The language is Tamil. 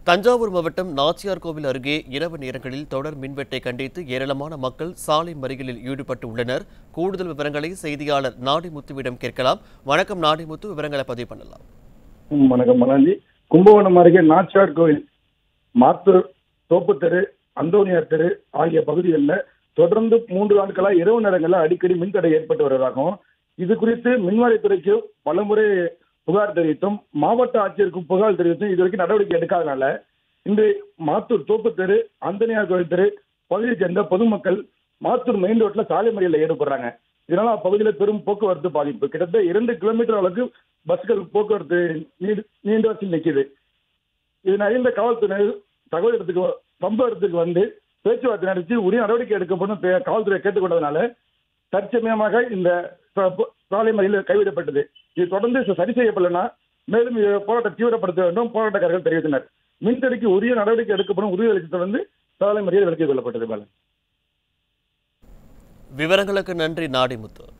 தஞ்சாவூர் மாவட்டம் நாச்சியார் கோவில் அருகே இரவு நேரங்களில் தொடர் மின்வெட்டை கண்டித்து ஏராளமான மக்கள் சாலை மறியலில் ஈடுபட்டு உள்ளனர் கூடுதல் விவரங்களை செய்தியாளர் நாடிமுத்துவிடம் கேட்கலாம் வணக்கம் நாடிமுத்து விவரங்களை பதிவு பண்ணலாம் ம், வணக்கம் மலாஞ்சி கும்பகோணம் அருகே நாச்சியார் கோயில் மாத்தூர் தோப்பு தெரு அந்தோனியார் தெரு ஆகிய பகுதிகளில் தொடர்ந்து மூன்று நாட்களா இரவு நேரங்களில் அடிக்கடி மின்தடை ஏற்பட்டு வருவதாகவும் இது குறித்து மின்வாரியத்துறைக்கு பலமுறை புகார் தெரிவித்தும் மாவட்ட ஆட்சியருக்கு புகார் தெரிவித்தும் இதுவரைக்கும் நடவடிக்கை எடுக்காதனால இன்று மாத்தூர் தோப்பு தெரு அந்தனியார் கோயில் தெரு பகுதியைச் சேர்ந்த பொதுமக்கள் மாத்தூர் மெயின் ரோட்ல சாலை மறியலில் ஈடுபடுறாங்க இதனால அப்பகுதியில் பெரும் போக்குவரத்து பாதிப்பு கிட்டத்தட்ட இரண்டு கிலோமீட்டர் அளவுக்கு பஸ்கள் போக்குவரத்து நீண்டு நீண்ட வரிசையில் நிற்குது இதன் அறிந்த காவல்துறையினர் தகவல் இடத்துக்கு வ- சம்பவ இடத்துக்கு வந்து பேச்சுவார்த்தை நடத்தி உரிய நடவடிக்கை எடுக்கப்படும் பே- காவல்துறை கேட்டுக்கொண்டதுனால தற்சமயமாக இந்த ச- போ- சாலை மறியல் கைவிடப்பட்டது இது தொடர்ந்து ச- சரி செய்யப்படலைன்னா மேலும் இது போராட்டம் தீவிரப்படுத்த வேண்டும் போராட்டக்காரர்கள் தெரிவித்தனர் மின்தடைக்கு உரிய நடவடிக்கை எடுக்கப்படும் உறுதியளித்து தொடர்ந்து சாலை மறியல் விலக்கிக் கொள்ளப்பட்டது பாலன் விவரங்களுக்கு நன்றி நாடிமுத்து